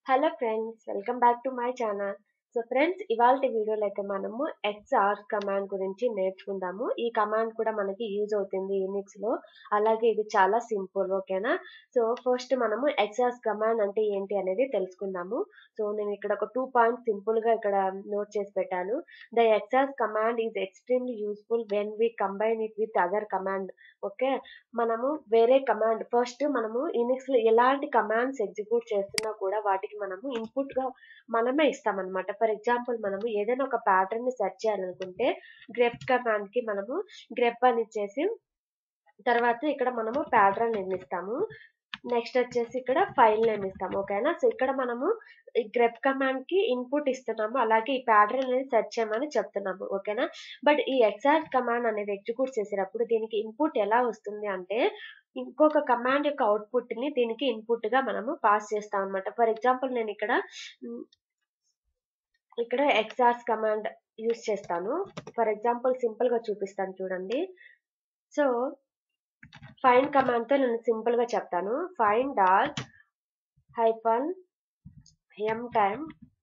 hello friends welcome back to my channel so friends ఇవాళ వీడియోలో అయితే మనము ఎక్స్ఆర్ కమాండ్ గురించి నేర్చుకుందాము ఈ కమాండ్ కూడా మనకి యూజ్ అవుతుంది యూనిక్స్ లో అలాగే ఇది చాలా సింపుల్ ఓకేనా సో ఫస్ట్ మనము ఎక్స్ఆర్ కమాండ్ అంటే ఏంటి అనేది తెలుసుకుందాము సో నేను ఇక్కడ ఒక టూ పాయింట్స్ సింపుల్ గా ఇక్కడ నోట్ చేసి పెట్టాను the xargs command is extremely useful when we combine it with other command okay మనము వేరే కమాండ్ ఫస్ట్ మనము యూనిక్స్ లో ఎలాంటి కమాండ్స్ ఎగ్జిక్యూట్ చేస్తున్నా కూడా వాటికి మనము ఇన్పుట్ గా మనమే ఇస్తామన్నమాట ఫర్ ఎగ్జాంపుల్ మనము ఏదైనా ఒక ప్యాటర్న్ ని సెర్చ్ చేయాలనుకుంటే గ్రెప్ కమాండ్ కి మనము గ్రెప్ అని ఇచ్చేసి తర్వాత ఇక్కడ మనము ప్యాటర్న్ నిర్మిస్తాము నెక్స్ట్ వచ్చేసి ఇక్కడ ఫైల్ నేమ్ ఇస్తాము ఓకేనా సో ఇక్కడ మనము ఈ గ్రెప్ కమాండ్ కి ఇన్పుట్ ఇస్తున్నాము అలాగే ఈ ప్యాటర్న్ అనేది సెర్చ్ చేయమని చెప్తున్నాము ఓకేనా బట్ ఈ ఎక్సాక్ట్ కమాండ్ అనేది ఎగ్జిక్యూట్ చేసేటప్పుడు దీనికి ఇన్పుట్ ఎలా వస్తుంది అంటే ఇంకొక కమాండ్ యొక్క అవుట్పుట్ ని దీనికి ఇన్పుట్ గా మనము పాస్ చేస్తాం అనమాట ఫర్ ఎగ్జాంపుల్ నేను ఇక్కడ మ్, ఇక్కడ ఎక్సాస్ కమాండ్ యూస్ చేస్తాను ఫర్ ఎగ్జాంపుల్ సింపుల్ గా చూపిస్తాను చూడండి సో ఫైండ్ కమాండ్ తో నేను సింపుల్ గా చెప్తాను find dot hyphen m time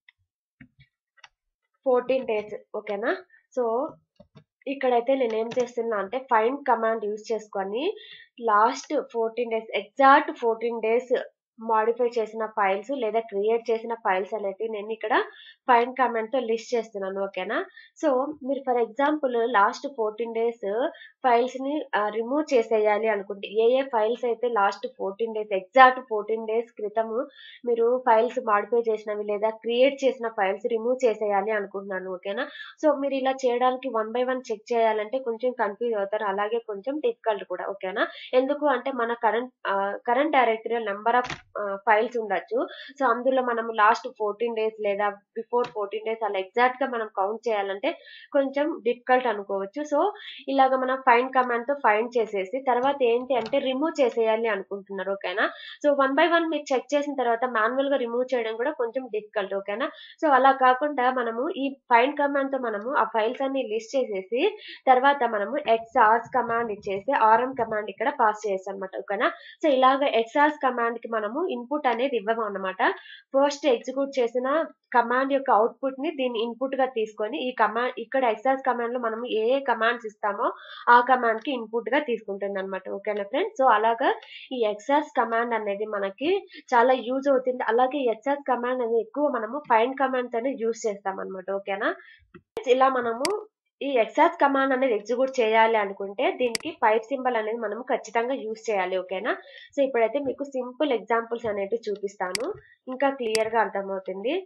fourteen days ఓకేనా సో ఇక్కడైతే నేను ఏం చేస్తున్నా అంటే ఫైండ్ కమాండ్ యూజ్ చేసుకొని last fourteen days exact fourteen days modify చేసిన ఫైల్స్ లేదా క్రియేట్ చేసిన ఫైల్స్ అనేవి నేను ఇక్కడ ఫైండ్ కమాండ్ తో లిస్ట్ చేస్తున్నాను ఓకేనా సో మీరు for example last fourteen days files ని రిమూవ్ చేసేయాలి అనుకుంటే ఏ ఏ ఫైల్స్ అయితే last fourteen days exact fourteen days క్రితము మీరు ఫైల్స్ మాడిఫై చేసినవి లేదా క్రియేట్ చేసిన ఫైల్స్ రిమూవ్ చేసేయాలి అనుకుంటున్నాను ఓకేనా సో మీరు ఇలా చేయడానికి వన్ బై వన్ చెక్ చేయాలంటే కొంచెం కన్ఫ్యూజ్ అవుతారు అలాగే కొంచెం డిఫికల్ట్ కూడా ఓకేనా ఎందుకు అంటే మన current current directory number of files ఉండొచ్చు సో అందులో మనం లాస్ట్ ఫోర్టీన్ డేస్ లేదా బిఫోర్ ఫోర్టీన్ డేస్ అలా ఎగ్జాక్ట్ గా మనం కౌంట్ చేయాలంటే కొంచెం డిఫికల్ట్ అనుకోవచ్చు సో ఇలాగ మనం ఫైండ్ కమాండ్ తో ఫైండ్ చేసేసి తర్వాత ఏంటి అంటే రిమూవ్ చేసేయాలి అనుకుంటున్నారు ఓకేనా సో వన్ బై వన్ మీరు చెక్ చేసిన తర్వాత మాన్యువల్ గా రిమూవ్ చేయడం కూడా కొంచెం డిఫికల్ట్ ఓకేనా సో అలా కాకుండా మనము ఈ ఫైండ్ కమాండ్ తో మనము ఆ ఫైల్స్ అన్ని లిస్ట్ చేసేసి తర్వాత మనము ఎక్స్ఆర్స్ కమాండ్ ఇచ్చేసి ఆర్ఎం కమాండ్ ఇక్కడ పాస్ చేస్తాం అనమాట ఓకేనా సో ఇలాగ ఎక్స్ఆర్స్ కమాండ్ కి మనము ఇన్పుట్ అనేది ఇవ్వము అనమాట ఫస్ట్ ఎగ్జిక్యూట్ చేసిన కమాండ్ యొక్క అవుట్పుట్ ని దీన్ని ఇన్పుట్ గా తీసుకొని ఈ కమాండ్ ఇక్కడ ఎక్సాస్ కమాండ్ లో మనం ఏ ఏ కమాండ్స్ ఇస్తామో ఆ కమాండ్ కి ఇన్పుట్ గా తీసుకుంటుంది అనమాట ఓకేనా ఫ్రెండ్స్ సో అలాగా ఈ ఎక్సాస్ కమాండ్ అనేది మనకి చాలా యూజ్ అవుతుంది అలాగే ఎక్సాస్ కమాండ్ అనేది ఎక్కువ మనము ఫైండ్ కమాండ్ తోనే యూజ్ చేస్తాం అనమాట ఓకేనా ఇలా మనము ఈ ఎక్సాస్ కమాండ్ అనేది ఎగ్జిక్యూట్ చేయాలి అనుకుంటే దీనికి పైప్ సింబల్ అనేది మనం ఖచ్చితంగా యూజ్ చేయాలి ఓకేనా సో ఇప్పుడైతే మీకు సింపుల్ ఎగ్జాంపుల్స్ అనేవి చూపిస్తాను ఇంకా క్లియర్ గా అర్థమవుతుంది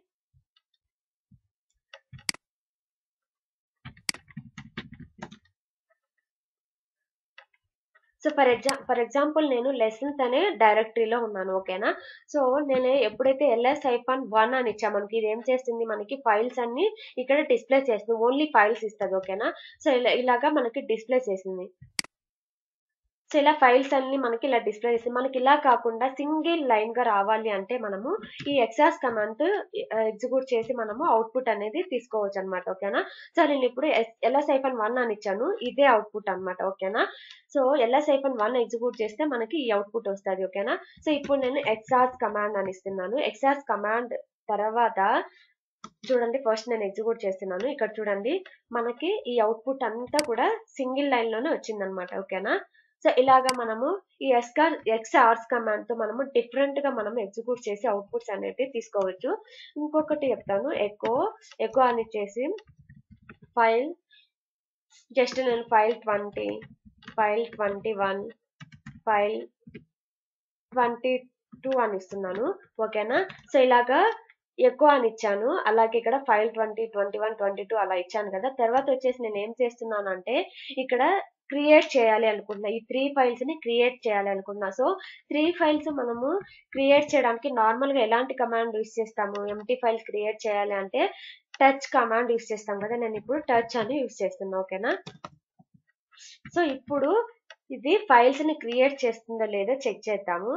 సో ఫర్ ఎగ్జా ఫర్ ఎగ్జాంపుల్ నేను లెసన్స్ అనే డైరెక్టరీలో ఉన్నాను ఓకేనా సో నేను ఎప్పుడైతే ఎల్ఎస్ ఐఫాన్ వన్ అని ఇచ్చా మనకి ఇది ఏం చేస్తుంది మనకి ఫైల్స్ అన్ని ఇక్కడ డిస్ప్లే చేస్తుంది ఓన్లీ ఫైల్స్ ఇస్తుంది ఓకేనా సో ఇలా ఇలాగా మనకి డిస్ప్లే చేసింది సో ఇలా ఫైల్స్ అన్ని మనకి ఇలా డిస్ప్లే చేస్తుంది మనకి ఇలా కాకుండా సింగిల్ లైన్ గా రావాలి అంటే మనము ఈ ఎక్సాస్ కమాండ్ ఎగ్జిక్యూట్ చేసి మనము అవుట్పుట్ అనేది తీసుకోవచ్చు అనమాట ఓకేనా సో నేను ఇప్పుడు ఎల్ఎస్ ఐఫన్ వన్ అని ఇచ్చాను ఇదే అవుట్పుట్ అనమాట ఓకేనా so ls hyphen one execute చేస్తే మనకి ఈ అవుట్పుట్ వస్తుంది ఓకేనా సో ఇప్పుడు నేను ఎక్సాస్ కమాండ్ అని ఇస్తున్నాను ఎక్సాస్ కమాండ్ తర్వాత చూడండి ఫస్ట్ నేను ఎగ్జిక్యూట్ చేస్తున్నాను ఇక్కడ చూడండి మనకి ఈ అవుట్పుట్ అంతా కూడా సింగిల్ లైన్ లోనే వచ్చిందనమాట ఓకేనా సో ఇలాగా మనము ఈ ఎస్కార్ ఎక్స్ఆర్స్ కమాండ్ తో మనము డిఫరెంట్ గా మనం ఎగ్జిక్యూట్ చేసి అవుట్పుట్స్ అనేది తీసుకోవచ్చు ఇంకొకటి చెప్తాను ఎకో ఎకో అని చేసి ఫైల్ జస్ట్ నేను file twenty file twenty one file twenty two అని ఇస్తున్నాను ఓకేనా సో ఇలాగా ఎక్కువ అని ఇచ్చాను అలాగే ఇక్కడ file twenty twenty one twenty two అలా ఇచ్చాను కదా తర్వాత వచ్చేసి నేను ఏం చేస్తున్నాను అంటే ఇక్కడ క్రియేట్ చేయాలి అనుకుంటున్నా ఈ త్రీ ఫైల్స్ ని క్రియేట్ చేయాలి అనుకుంటున్నా సో త్రీ ఫైల్స్ మనము క్రియేట్ చేయడానికి నార్మల్ గా ఎలాంటి కమాండ్ యూస్ చేస్తాము ఎంటీ ఫైల్స్ క్రియేట్ చేయాలి అంటే టచ్ కమాండ్ యూస్ చేస్తాం కదా నేను ఇప్పుడు టచ్ అని యూస్ చేస్తున్నా ఓకేనా సో ఇప్పుడు ఇది ఫైల్స్ ని క్రియేట్ చేస్తుందో లేదో చెక్ చేద్దాము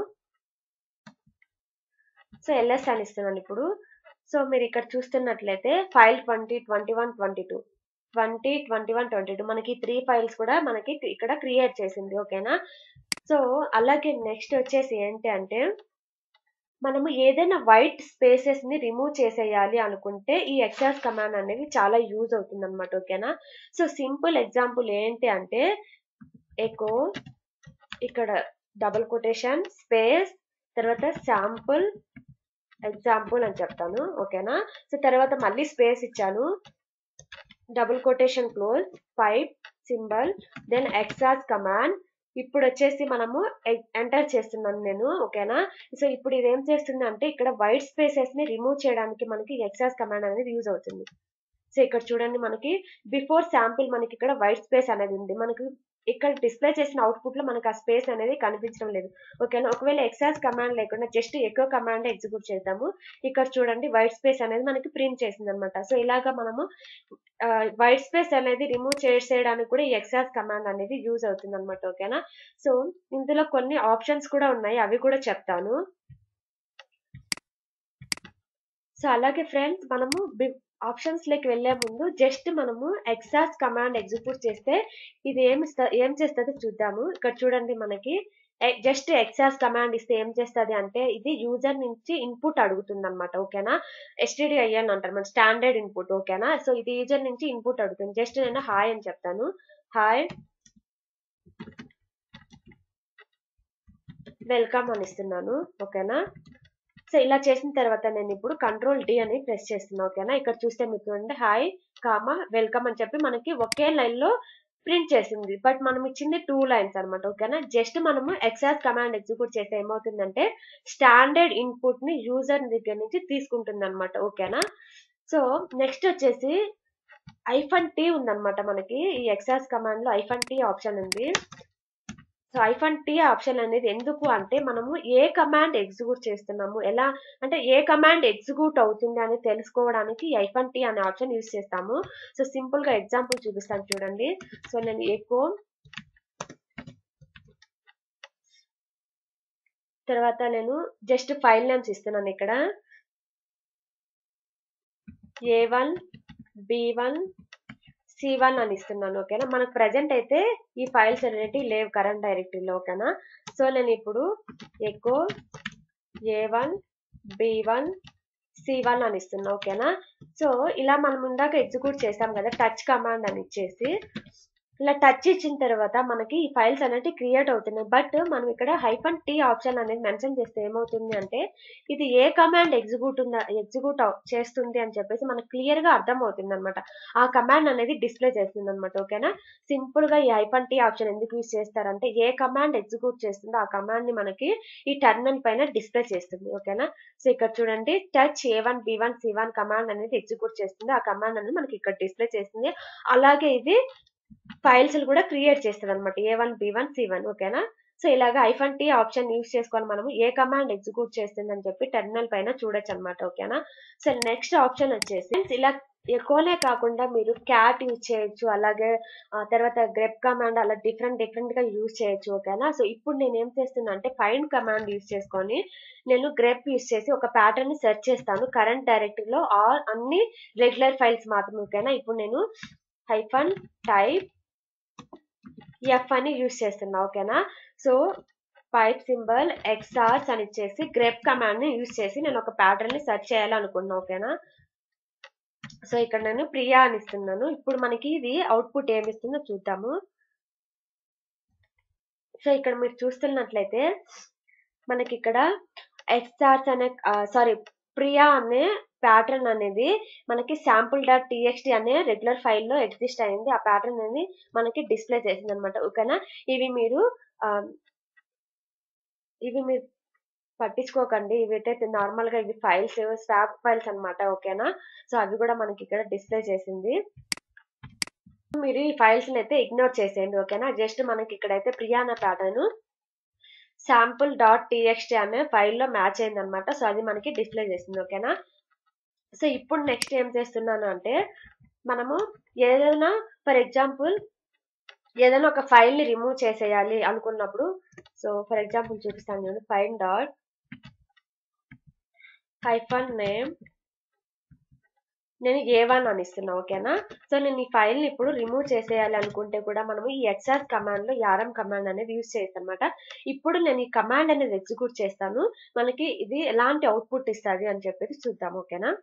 సో ఎల్ఎస్ అని ఇస్తున్నాను ఇప్పుడు సో మీరు ఇక్కడ చూస్తున్నట్లయితే file twenty twenty one twenty two twenty twenty one twenty two మనకి త్రీ ఫైల్స్ కూడా మనకి ఇక్కడ క్రియేట్ చేసింది ఓకేనా సో అలాగే నెక్స్ట్ వచ్చేసి ఏంటి అంటే మనము ఏదైనా వైట్ స్పేసెస్ ని రిమూవ్ చేసేయాలి అనుకుంటే ఈ ఎక్సాస్ కమాండ్ అనేది చాలా యూజ్ అవుతుంది అనమాట ఓకేనా సో సింపుల్ ఎగ్జాంపుల్ ఏంటి అంటే ఎకో ఇక్కడ డబుల్ కొటేషన్ స్పేస్ తర్వాత శాంపుల్ ఎగ్జాంపుల్ అని చెప్తాను ఓకేనా సో తర్వాత మళ్ళీ స్పేస్ ఇచ్చాను double quotation close pipe symbol then ఎక్సాస్ కమాండ్ ఇప్పుడు వచ్చేసి మనము ఎంటర్ చేస్తున్నాను నేను ఓకేనా సో ఇప్పుడు ఇది ఏం చేస్తుంది అంటే ఇక్కడ వైట్ స్పేసెస్ ని రిమూవ్ చేయడానికి మనకి ఎక్సాస్ కమాండ్ అనేది యూజ్ అవుతుంది సో ఇక్కడ చూడండి మనకి బిఫోర్ శాంపిల్ మనకి ఇక్కడ వైట్ స్పేస్ అనేది ఉంది మనకి ఇక్కడ డిస్ప్లే చేసిన అవుట్పుట్ లో మనకి ఆ స్పేస్ అనేది కనిపించడం లేదు ఓకేనా ఒకవేళ ఎక్సాస్ కమాండ్ లేకుండా జస్ట్ ఎక్కువ కమాండ్ ఎగ్జిక్యూట్ చేద్దాము ఇక్కడ చూడండి వైట్ స్పేస్ అనేది మనకి ప్రింట్ చేసింది అనమాట సో ఇలాగా మనము వైట్ స్పేస్ అనేది రిమూవ్ చేసేయడానికి కూడా ఈ ఎక్సాస్ కమాండ్ అనేది యూజ్ అవుతుంది అనమాట ఓకేనా సో ఇందులో కొన్ని ఆప్షన్స్ కూడా ఉన్నాయి అవి కూడా చెప్తాను సో అలాగే ఫ్రెండ్స్ మనము ఆప్షన్స్ లోకి వెళ్లే ముందు జస్ట్ మనము ఎక్సాస్ కమాండ్ ఎగ్జిక్యూట్ చేస్తే ఇది ఏమి ఏం చేస్తుందో చూద్దాము ఇక్కడ చూడండి మనకి జస్ట్ ఎక్సాస్ కమాండ్ ఇస్తే ఏం చేస్తుంది అంటే ఇది యూజర్ నుంచి ఇన్పుట్ అడుగుతుంది అనమాట ఓకేనా ఎస్టీడీ అయ్యాను అంటారు మన స్టాండర్డ్ ఇన్పుట్ ఓకేనా సో ఇది యూజర్ నుంచి ఇన్పుట్ అడుగుతుంది జస్ట్ నేను హాయ్ అని చెప్తాను హాయ్ వెల్కమ్ అని ఇస్తున్నాను ఓకేనా సో ఇలా చేసిన తర్వాత నేను ఇప్పుడు కంట్రోల్ డి అని ప్రెస్ చేస్తున్నా ఓకేనా ఇక్కడ చూస్తే మీకు చూడండి హాయ్ కామా వెల్కమ్ అని చెప్పి మనకి ఒకే లైన్ లో ప్రింట్ చేసింది బట్ మనం ఇచ్చింది టూ లైన్స్ అనమాట ఓకేనా జస్ట్ మనము ఎక్సాస్ కమాండ్ ఎగ్జిక్యూట్ చేస్తే ఏమవుతుందంటే స్టాండర్డ్ ఇన్పుట్ ని యూజర్ దగ్గర నుంచి తీసుకుంటుంది అనమాట ఓకేనా సో నెక్స్ట్ వచ్చేసి ఐఫన్ టీ ఉందన్నమాట మనకి ఈ ఎక్సాస్ కమాండ్ లో ఐఫన్ టీ ఆప్షన్ ఉంది సో ఐఫన్ టీ ఆప్షన్ అనేది ఎందుకు అంటే మనము ఏ కమాండ్ ఎగ్జిక్యూట్ చేస్తున్నాము ఎలా అంటే ఏ కమాండ్ ఎగ్జిక్యూట్ అవుతుంది అని తెలుసుకోవడానికి ఐఫన్ టీ అనే ఆప్షన్ యూజ్ చేస్తాము సో సింపుల్ గా ఎగ్జాంపుల్ చూపిస్తాను చూడండి సో నేను ఎకో తర్వాత నేను జస్ట్ ఫైల్ నేమ్స్ ఇస్తున్నాను ఇక్కడ a one b one c one అని ఇస్తున్నాను ఓకేనా మనకు ప్రజెంట్ అయితే ఈ ఫైల్స్ అనేటివి లేవు కరెంట్ డైరెక్టరీలో ఓకేనా సో నేను ఇప్పుడు echo a one b one c one అని ఇస్తున్నా ఓకేనా సో ఇలా మనం ఇందాక ఎగ్జిక్యూట్ చేసాం కదా టచ్ కమాండ్ అని ఇచ్చేసి ఇలా టచ్ ఇచ్చిన తర్వాత మనకి ఈ ఫైల్స్ అనేవి క్రియేట్ అవుతున్నాయి బట్ మనం ఇక్కడ హైఫన్ టీ ఆప్షన్ అనేది మెన్షన్ చేస్తే ఏమవుతుంది అంటే ఇది ఏ కమాండ్ ఎగ్జిక్యూట్ ఉందా ఎగ్జిక్యూట్ చేస్తుంది అని చెప్పేసి మనకు క్లియర్ గా అర్థం అవుతుంది అనమాట ఆ కమాండ్ అనేది డిస్ప్లే చేస్తుంది అనమాట ఓకేనా సింపుల్ గా ఈ హైఫన్ టీ ఆప్షన్ ఎందుకు యూజ్ చేస్తారంటే ఏ కమాండ్ ఎగ్జిక్యూట్ చేస్తుందో ఆ కమాండ్ ని మనకి ఈ టర్మినల్ పైన డిస్ప్లే చేస్తుంది ఓకేనా సో ఇక్కడ చూడండి touch a one b one c one command అనేది ఎగ్జిక్యూట్ చేస్తుంది ఆ కమాండ్ అనేది మనకి ఇక్కడ డిస్ప్లే చేస్తుంది అలాగే ఇది ఫైల్స్ కూడా క్రియేట్ చేస్తుంది అనమాట a one b one c one ఓకేనా సో ఇలాగ ఐఫన్ టీ ఆప్షన్ యూస్ చేసుకొని మనము ఏ కమాండ్ ఎగ్జిక్యూట్ చేస్తుందని చెప్పి టెర్మినల్ పైన చూడొచ్చు అనమాట ఓకేనా సో నెక్స్ట్ ఆప్షన్ వచ్చేసి ఇలా ఎక్కువనే కాకుండా మీరు క్యాట్ యూజ్ చేయొచ్చు అలాగే తర్వాత గ్రెప్ కమాండ్ అలా డిఫరెంట్ డిఫరెంట్ గా యూజ్ చేయొచ్చు ఓకేనా సో ఇప్పుడు నేను ఏం చేస్తున్నా అంటే ఫైండ్ కమాండ్ యూజ్ చేసుకొని నేను గ్రెప్ యూజ్ చేసి ఒక ప్యాటర్న్ ని సెర్చ్ చేస్తాను కరెంట్ డైరెక్టరీలో ఆల్ అన్ని రెగ్యులర్ ఫైల్స్ మాత్రమే ఓకేనా ఇప్పుడు నేను హైఫన్ టైప్ ఎఫ్ అని యూజ్ చేస్తున్నా ఓకేనా సో పైప్ సింబల్ ఎక్స్ఆర్స్ అని ఇచ్చేసి గ్రెప్ కమాండ్ ని యూజ్ చేసి నేను ఒక ప్యాటర్న్ ని సెర్చ్ చేయాలనుకున్నా ఓకేనా సో ఇక్కడ నేను ప్రియా అని ఇస్తున్నాను ఇప్పుడు మనకి ఇది అవుట్పుట్ ఏమి ఇస్తుందో చూద్దాము సో ఇక్కడ మీరు చూస్తున్నట్లయితే మనకి ఇక్కడ ఎక్స్ఆర్స్ అనే సారీ ప్రియా అనే ప్యాటర్న్ అనేది మనకి శాంపుల్ డాట్ టీఎక్స్టీ అనే రెగ్యులర్ ఫైల్లో ఎగ్జిస్ట్ అయింది ఆ ప్యాటర్న్ అనేది మనకి డిస్ప్లే చేసింది అనమాట ఓకేనా ఇవి మీరు ఇవి మీరు పట్టించుకోకండి ఇవైతే నార్మల్ గా ఇవి ఫైల్స్ స్వాప్ ఫైల్స్ అనమాట ఓకేనా సో అవి కూడా మనకి ఇక్కడ డిస్ప్లే చేసింది మీరు ఈ ఫైల్స్ అయితే ఇగ్నోర్ చేసేయండి ఓకేనా జస్ట్ మనకి ఇక్కడైతే ప్రియా అనే ప్యాటర్న్ శాంపుల్ డాట్ టీఎక్స్టీ అనే ఫైల్లో మ్యాచ్ అయింది అనమాట సో అది మనకి డిస్ప్లే చేసింది ఓకేనా సో ఇప్పుడు నెక్స్ట్ ఏం చేస్తున్నాను అంటే మనము ఏదైనా ఫర్ ఎగ్జాంపుల్ ఏదైనా ఒక ఫైల్ ని రిమూవ్ చేసేయాలి అనుకున్నప్పుడు సో ఫర్ ఎగ్జాంపుల్ చూపిస్తాను నేను ఫైల్ డాట్ హైఫన్ నేమ్ నేను ఏ వన్ అని ఇస్తున్నా ఓకేనా సో నేను ఈ ఫైల్ ని ఇప్పుడు రిమూవ్ చేసేయాలి అనుకుంటే కూడా మనము ఈ ఎక్స్ఆర్ కమాండ్ లో యారం కమాండ్ అనేది యూజ్ చేయొచ్చు అనమాట ఇప్పుడు నేను ఈ కమాండ్ అనేది ఎగ్జిక్యూట్ చేస్తాను మనకి ఇది ఎలాంటి అవుట్పుట్ ఇస్తుంది అని చెప్పేసి చూద్దాం ఓకేనా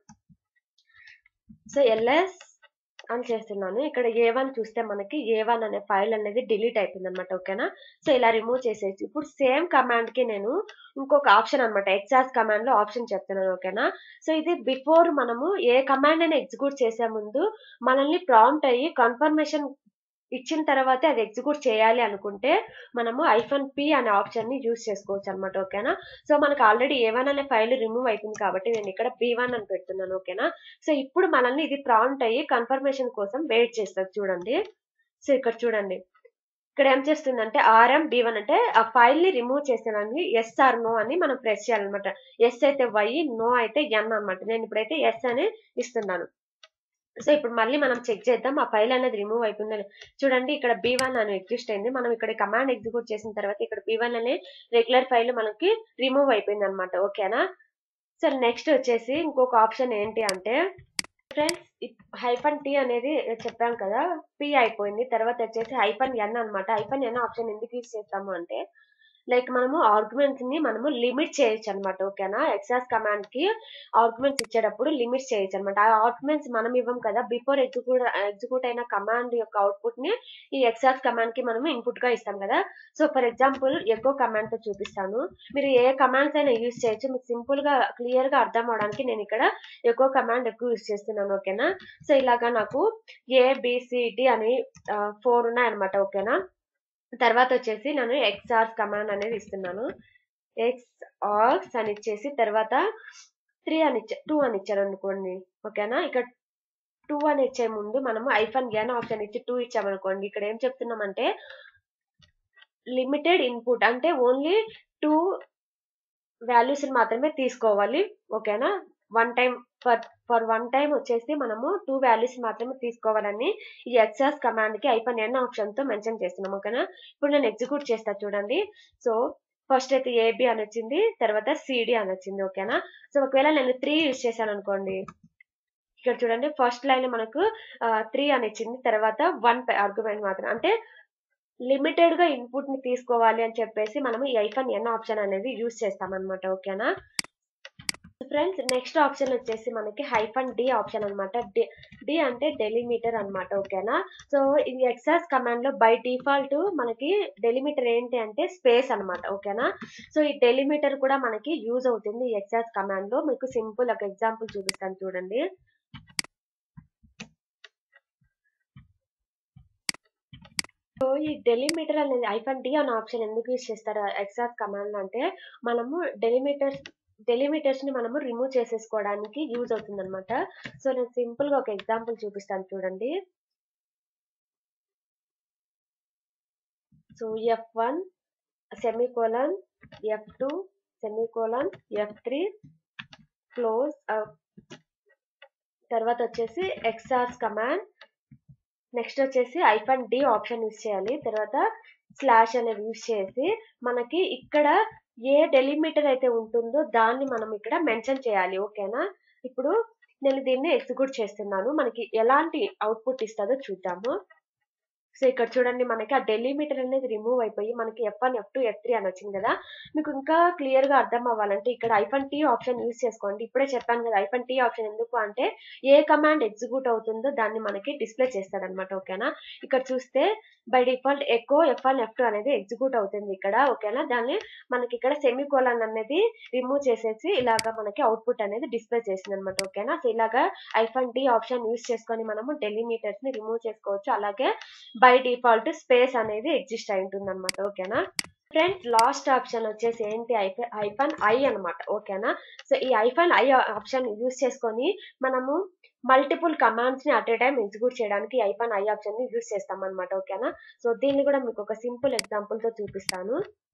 సో ఎల్ఎస్ అని చేస్తున్నాను ఇక్కడ ఏ వన్ చూస్తే మనకి ఏ వన్ అనే ఫైల్ అనేది డిలీట్ అయిపోయింది అనమాట ఓకేనా సో ఇలా రిమూవ్ చేసేసి ఇప్పుడు సేమ్ కమాండ్ కి నేను ఇంకొక ఆప్షన్ అనమాట ఎగ్జాస్ట్ కమాండ్ లో ఆప్షన్ చెప్తున్నాను ఓకేనా సో ఇది బిఫోర్ మనము ఏ కమాండ్ అయినా ఎగ్జిక్యూట్ చేసే ముందు మనల్ని ప్రాంప్ట్ అయ్యి కన్ఫర్మేషన్ ఇచ్చిన తర్వాత అది ఎగ్జిక్యూట్ చేయాలి అనుకుంటే మనము ఐఫోన్ పి అనే ఆప్షన్ ని యూజ్ చేసుకోవచ్చు అనమాట ఓకేనా సో మనకు ఆల్రెడీ ఏ వన్ అనే ఫైల్ రిమూవ్ అయిపోయింది కాబట్టి నేను ఇక్కడ బి వన్ అని పెడుతున్నాను ఓకేనా సో ఇప్పుడు మనల్ని ఇది ప్రాంప్ట్ అయ్యి కన్ఫర్మేషన్ కోసం వెయిట్ చేస్తుంది చూడండి సో ఇక్కడ చూడండి ఇక్కడ ఏం చేస్తుందంటే ఆర్ఎం బి వన్ అంటే ఆ ఫైల్ ని రిమూవ్ చేసేదాన్ని ఎస్ ఆర్ నో అని మనం ప్రెస్ చేయాలన్నమాట ఎస్ అయితే వై నో అయితే ఎన్ అనమాట నేను ఇప్పుడైతే ఎస్ అని ఇస్తున్నాను సో ఇప్పుడు మళ్ళీ మనం చెక్ చేద్దాం ఆ ఫైల్ అనేది రిమూవ్ అయిపోయిందని చూడండి ఇక్కడ బి వన్ అని ఎగ్జిస్ట్ అయింది మనం ఇక్కడ కమాండ్ ఎగ్జిక్యూట్ చేసిన తర్వాత ఇక్కడ బి వన్ అనే రెగ్యులర్ ఫైల్ మనకి రిమూవ్ అయిపోయింది అనమాట ఓకేనా సో నెక్స్ట్ వచ్చేసి ఇంకొక ఆప్షన్ ఏంటి అంటే ఫ్రెండ్స్ హైఫన్ టీ అనేది చెప్పాం కదా పి అయిపోయింది తర్వాత వచ్చేసి హైఫన్ ఎన్ అనమాట హైఫన్ ఎన్ ఆప్షన్ ఎందుకు యూజ్ చేస్తాము అంటే లైక్ మనము ఆర్గ్యుమెంట్స్ ని మనము లిమిట్ చేయొచ్చు అనమాట ఓకేనా ఎక్సాస్ కమాండ్ కి ఆర్గ్యుమెంట్స్ ఇచ్చేటప్పుడు లిమిట్ చేయొచ్చు అనమాట ఆ ఆర్గ్యుమెంట్స్ మనం ఇవ్వం కదా బిఫోర్ ఎగ్జిక్యూట్ ఎగ్జిక్యూట్ అయిన కమాండ్ యొక్క అవుట్పుట్ ని ఈ ఎక్సాస్ కమాండ్ కి మనము ఇన్పుట్ గా ఇస్తాం కదా సో ఫర్ ఎగ్జాంపుల్ ఎక్కువ కమాండ్ తో చూపిస్తాను మీరు ఏ కమాండ్స్ అయినా యూజ్ చేయొచ్చు మీకు సింపుల్ గా క్లియర్ గా అర్థం అవడానికి నేను ఇక్కడ ఎక్కువ కమాండ్ ఎక్కువ యూజ్ చేస్తున్నాను ఓకేనా సో ఇలాగా నాకు ఏ బిసిడి అని ఫోర్ ఉన్నాయి అనమాట ఓకేనా తర్వాత వచ్చేసి నేను ఎక్స్ఆర్స్ కమాండ్ అనేది ఇస్తున్నాను ఎక్స్ ఆర్స్ అని ఇచ్చేసి తర్వాత త్రీ అని ఇచ్చా టూ అని ఇచ్చారు అనుకోండి ఓకేనా ఇక్కడ టూ అని ఇచ్చే ముందు మనము ఐఫోన్ ఎన్ ఆప్షన్ ఇచ్చి టూ ఇచ్చామనుకోండి ఇక్కడ ఏం చెప్తున్నామంటే లిమిటెడ్ ఇన్పుట్ అంటే ఓన్లీ టూ వాల్యూస్ మాత్రమే తీసుకోవాలి ఓకేనా one time for for one time వచ్చేసి మనము టూ వాల్యూస్ మాత్రమే తీసుకోవాలని ఈ ఎక్సాస్ కమాండ్ కి ఐఫోన్ ఎన్ ఆప్షన్ తో మెన్షన్ చేస్తున్నాం ఓకేనా ఇప్పుడు నేను ఎగ్జిక్యూట్ చేస్తా చూడండి సో ఫస్ట్ అయితే ఏబి అని వచ్చింది తర్వాత సిడి అని వచ్చింది ఓకేనా సో ఒకవేళ నేను త్రీ యూజ్ చేశాను అనుకోండి ఇక్కడ చూడండి ఫస్ట్ లైన్ మనకు త్రీ అని ఇచ్చింది తర్వాత వన్ ఆర్గ్యుమెంట్ మాత్రం అంటే లిమిటెడ్ గా ఇన్పుట్ ని తీసుకోవాలి అని చెప్పేసి మనం ఈ ఐఫోన్ ఎన్ ఆప్షన్ అనేది యూజ్ చేస్తాం అనమాట ఓకేనా ఫ్రెండ్స్ నెక్స్ట్ ఆప్షన్ వచ్చేసి మనకి హైఫన్ డి ఆప్షన్ అనమాట డి డి అంటే డెలిమీటర్ అనమాట ఓకేనా సో ఇది ఎక్సాస్ కమాండ్ లో బై డిఫాల్ట్ మనకి డెలిమీటర్ ఏంటి అంటే స్పేస్ అనమాట ఓకేనా సో ఈ డెలిమీటర్ కూడా మనకి యూజ్ అవుతుంది ఈ ఎక్సాస్ కమాండ్ లో మీకు సింపుల్ ఒక ఎగ్జాంపుల్ చూపిస్తాను చూడండి సో ఈ డెలిమీటర్ అనేది ఐఫన్ డి అనే ఆప్షన్ ఎందుకు యూజ్ చేస్తారు ఎక్సాస్ కమాండ్ అంటే మనము డెలిమీటర్స్ డెలిమీటర్స్ ని మనము రిమూవ్ చేసేసుకోవడానికి యూజ్ అవుతుంది అనమాట సో నేను సింపుల్ గా ఒక ఎగ్జాంపుల్ చూపిస్తాను చూడండి so f one semicolon f two semicolon f three close తర్వాత వచ్చేసి ఎక్స్ఆర్స్ కమాండ్ నెక్స్ట్ వచ్చేసి ఐఫన్ డి ఆప్షన్ యూజ్ చేయాలి తర్వాత స్లాష్ అనేది యూజ్ చేసి మనకి ఇక్కడ ఏ డెలిమీటర్ అయితే ఉంటుందో దాన్ని మనం ఇక్కడ మెన్షన్ చేయాలి ఓకేనా ఇప్పుడు నేను దీన్ని ఎగ్జిక్యూట్ చేస్తున్నాను మనకి ఎలాంటి అవుట్పుట్ ఇస్తుందో చూద్దాము సో ఇక్కడ చూడండి మనకి ఆ డెలిమీటర్ అనేది రిమూవ్ అయిపోయి మనకి f one f two f three అని వచ్చింది కదా మీకు ఇంకా క్లియర్ గా అర్థం అవ్వాలంటే ఇక్కడ ఐఫన్ టీ ఆప్షన్ యూజ్ చేసుకోండి ఇప్పుడే చెప్పాను కదా ఐఫన్ టీ ఆప్షన్ ఎందుకు అంటే ఏ కమాండ్ ఎగ్జిక్యూట్ అవుతుందో దాన్ని మనకి డిస్ప్లే చేస్తాడనమాట ఓకేనా ఇక్కడ చూస్తే by default echo f one f two అనేది ఎగ్జిక్యూట్ అవుతుంది ఇక్కడ ఓకేనా దాన్ని మనకి ఇక్కడ సెమీ కోలన్ అనేది రిమూవ్ చేసేసి ఇలాగా మనకి అవుట్పుట్ అనేది డిస్ప్లే చేసింది అనమాట ఓకేనా సో ఇలాగా ఐఫన్ డి ఆప్షన్ యూజ్ చేసుకొని మనము డెలిమీటర్స్ ని రిమూవ్ చేసుకోవచ్చు అలాగే బై డిఫాల్ట్ స్పేస్ అనేది ఎగ్జిస్ట్ అయి ఉంటుంది అనమాట ఓకేనా ఫ్రెండ్స్ లాస్ట్ ఆప్షన్ వచ్చేసి ఏంటి ఐఫన్ ఐ అనమాట ఓకేనా సో ఈ ఐఫన్ ఐ ఆప్షన్ యూజ్ చేసుకొని మనము మల్టిపుల్ కమాండ్స్ ని అట్ ఏ టైం ఎగ్జిక్యూట్ చేయడానికి ఐఫన్ ఐ ఆప్షన్ ని యూజ్ చేస్తాం అనమాట ఓకేనా సో దీన్ని కూడా మీకు ఒక సింపుల్ ఎగ్జాంపుల్ తో చూపిస్తాను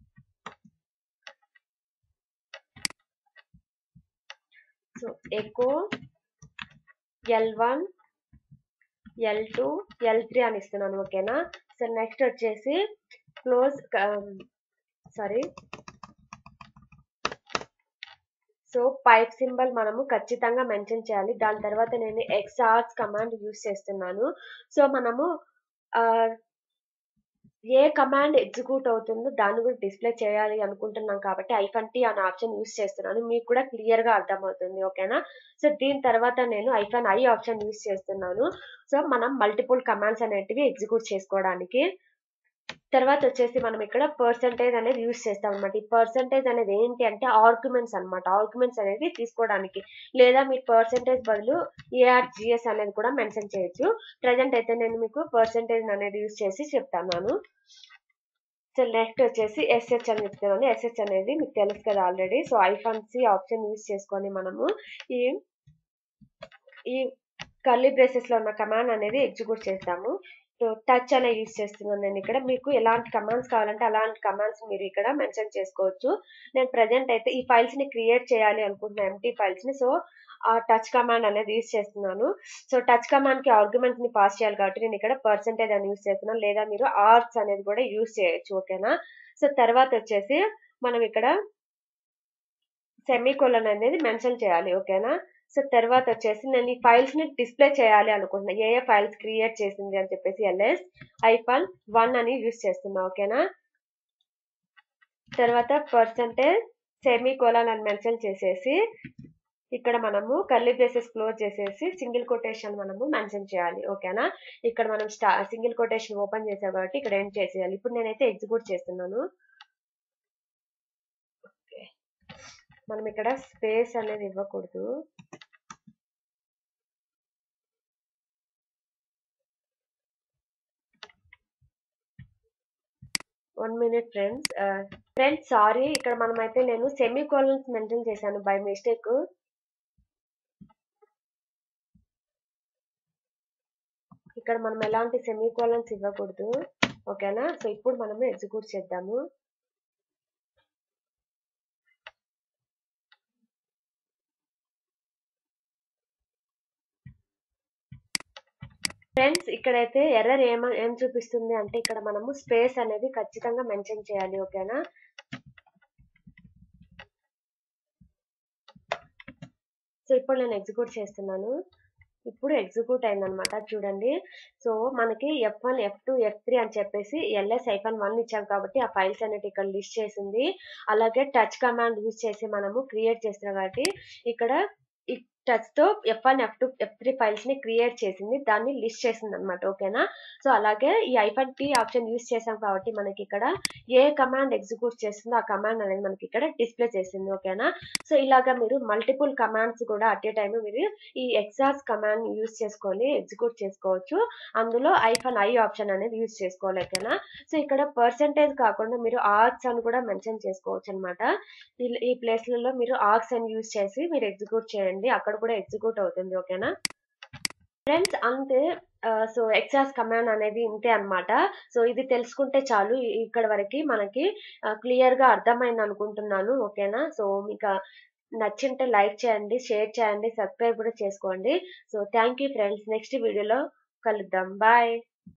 so echo l one l two l three అని ఇస్తున్నాను ఓకేనా సో నెక్స్ట్ వచ్చేసి close sorry so pipe symbol మనము ఖచ్చితంగా మెన్షన్ చేయాలి దాని తర్వాత నేను ఎక్సార్స్ కమాండ్ యూస్ చేస్తున్నాను సో మనము ఆ, ఏ కమాండ్ ఎగ్జిక్యూట్ అవుతుందో దాన్ని కూడా డిస్ప్లే చేయాలి అనుకుంటున్నాం కాబట్టి ఐఫన్ టీ అనే ఆప్షన్ యూస్ చేస్తున్నాను మీకు కూడా క్లియర్ గా అర్థమవుతుంది ఓకేనా సో దీని తర్వాత నేను ఐఫన్ ఐ ఆప్షన్ యూస్ చేస్తున్నాను సో మనం మల్టిపుల్ కమాండ్స్ అనేటివి ఎగ్జిక్యూట్ చేసుకోవడానికి తర్వాత వచ్చేసి మనం ఇక్కడ పర్సంటేజ్ అనేది యూస్ చేస్తాం అనమాట ఈ పర్సంటేజ్ అనేది ఏంటి అంటే ఆర్గ్యుమెంట్స్ అన్నమాట ఆర్గ్యుమెంట్స్ అనేది తీసుకోవడానికి లేదా మీరు పర్సంటేజ్ బదులు ఏఆర్జిఎస్ అనేది కూడా మెన్షన్ చేయొచ్చు ప్రజెంట్ అయితే నేను మీకు పర్సంటేజ్ అనేది యూస్ చేసి చెప్తాను సో నెక్స్ట్ వచ్చేసి ఎస్హెచ్ అని చెప్తున్నాను ఎస్హెచ్ అనేది మీకు తెలుసు కదా already so hyphen c option use చేసుకొని మనము ఈ ఈ కర్లీ బ్రేసెస్ లో ఉన్న కమాండ్ అనేది ఎగ్జిక్యూట్ చేస్తాము సో టచ్ అనే యూస్ చేస్తున్నాను నేను ఇక్కడ మీకు ఎలాంటి కమాండ్స్ కావాలంటే అలాంటి కమాండ్స్ మీరు ఇక్కడ మెన్షన్ చేసుకోవచ్చు నేను ప్రజెంట్ అయితే ఈ ఫైల్స్ ని క్రియేట్ చేయాలి అనుకుంటున్నా ఎంటీ ఫైల్స్ ని సో ఆ టచ్ కమాండ్ అనేది యూస్ చేస్తున్నాను సో టచ్ కమాండ్ కి ఆర్గ్యుమెంట్ ని పాస్ చేయాలి కాబట్టి నేను ఇక్కడ పర్సెంటేజ్ అని యూస్ చేస్తున్నాను లేదా మీరు ఆర్ట్స్ అనేది కూడా యూస్ చేయొచ్చు ఓకేనా సో తర్వాత వచ్చేసి మనం ఇక్కడ సెమీకోలన్ అనేది మెన్షన్ చేయాలి ఓకేనా సో తర్వాత వచ్చేసి నేను ఈ ఫైల్స్ ని డిస్ప్లే చేయాలి అనుకుంటున్నా ఏ ఏ ఫైల్స్ క్రియేట్ చేసింది అని చెప్పేసి ఎల్ఎస్ ఐఫాన్ వన్ అని యూస్ చేస్తున్నా ఓకేనా తర్వాత పర్సంటేజ్ సెమీ కోలాన్ అని మెన్షన్ చేసేసి ఇక్కడ మనము కర్లీ బ్రేసెస్ క్లోజ్ చేసేసి సింగిల్ కొటేషన్ మనము మెన్షన్ చేయాలి ఓకేనా ఇక్కడ మనం స్టా సింగిల్ కొటేషన్ ఓపెన్ చేసాం కాబట్టి ఇక్కడ ఎండ్ చేసేయాలి ఇప్పుడు నేనైతే ఎగ్జిక్యూట్ చేస్తున్నాను ఓకే మనం ఇక్కడ స్పేస్ అనేది ఇవ్వకూడదు one minute friends friends sorry ఇక్కడ మనమైతే నేను సెమీ కోలన్స్ మెన్షన్ చేశాను బై మిస్టేక్ ఇక్కడ మనం ఎలాంటి సెమీ కోలన్స్ ఇవ్వకూడదు ఓకేనా సో ఇప్పుడు మనము ఎగ్జిక్యూట్ చేద్దాము ఫ్రెండ్స్ ఇక్కడైతే ఎర్రర్ ఏమ ఏం చూపిస్తుంది అంటే ఇక్కడ మనము స్పేస్ అనేది ఖచ్చితంగా మెన్షన్ చేయాలి ఓకేనా సో ఇప్పుడు నేను ఎగ్జిక్యూట్ చేస్తున్నాను ఇప్పుడు ఎగ్జిక్యూట్ అయిందనమాట చూడండి సో మనకి f one f two f three అని చెప్పేసి ఎల్ఎస్ ఐఫన్ వన్ ఇచ్చాం కాబట్టి ఆ ఫైల్స్ అనేది ఇక్కడ లిస్ట్ చేసింది అలాగే టచ్ కమాండ్ యూజ్ చేసి మనము క్రియేట్ చేస్తున్నాం కాబట్టి ఇక్కడ ఈ టచ్ తో f one f two f three files ని క్రియేట్ చేసింది దాన్ని లిస్ట్ చేసింది అనమాట ఓకేనా సో అలాగే ఈ ఐఫన్ టీ ఆప్షన్ యూజ్ చేసాం కాబట్టి మనకి ఇక్కడ ఏ కమాండ్ ఎగ్జిక్యూట్ చేస్తుందో ఆ కమాండ్ అనేది మనకి ఇక్కడ డిస్ప్లే చేసింది ఓకేనా సో ఇలాగా మీరు మల్టిపుల్ కమాండ్స్ కూడా అట్ ఏ టైం మీరు ఈ ఎగ్జాస్ కమాండ్ యూజ్ చేసుకొని ఎగ్జిక్యూట్ చేసుకోవచ్చు అందులో ఐఫన్ ఐ ఆప్షన్ అనేది యూజ్ చేసుకోవాలి ఓకేనా సో ఇక్కడ పర్సెంటేజ్ కాకుండా మీరు ఆర్ట్స్ అని కూడా మెన్షన్ చేసుకోవచ్చు అనమాట ఈ ప్లేస్లలో మీరు ఆర్క్స్ అని యూజ్ చేసి మీరు ఎగ్జిక్యూట్ చేయండి అక్కడ కూడా ఎగ్జిక్యూట్ అవుతుంది ఓకేనా ఫ్రెండ్స్ అంతే సో ఎక్సాస్ కమాండ్ అనేది ఇంతే అన్నమాట సో ఇది తెలుసుకుంటే చాలు ఇ- ఇక్కడ వరకు మనకి క్లియర్ గా అర్థమైంది అనుకుంటున్నాను ఓకేనా సో మీకు నచ్చింటే లైక్ చేయండి షేర్ చేయండి సబ్స్క్రైబ్ కూడా చేసుకోండి so thank you friends next వీడియోలో కలుద్దాం బాయ్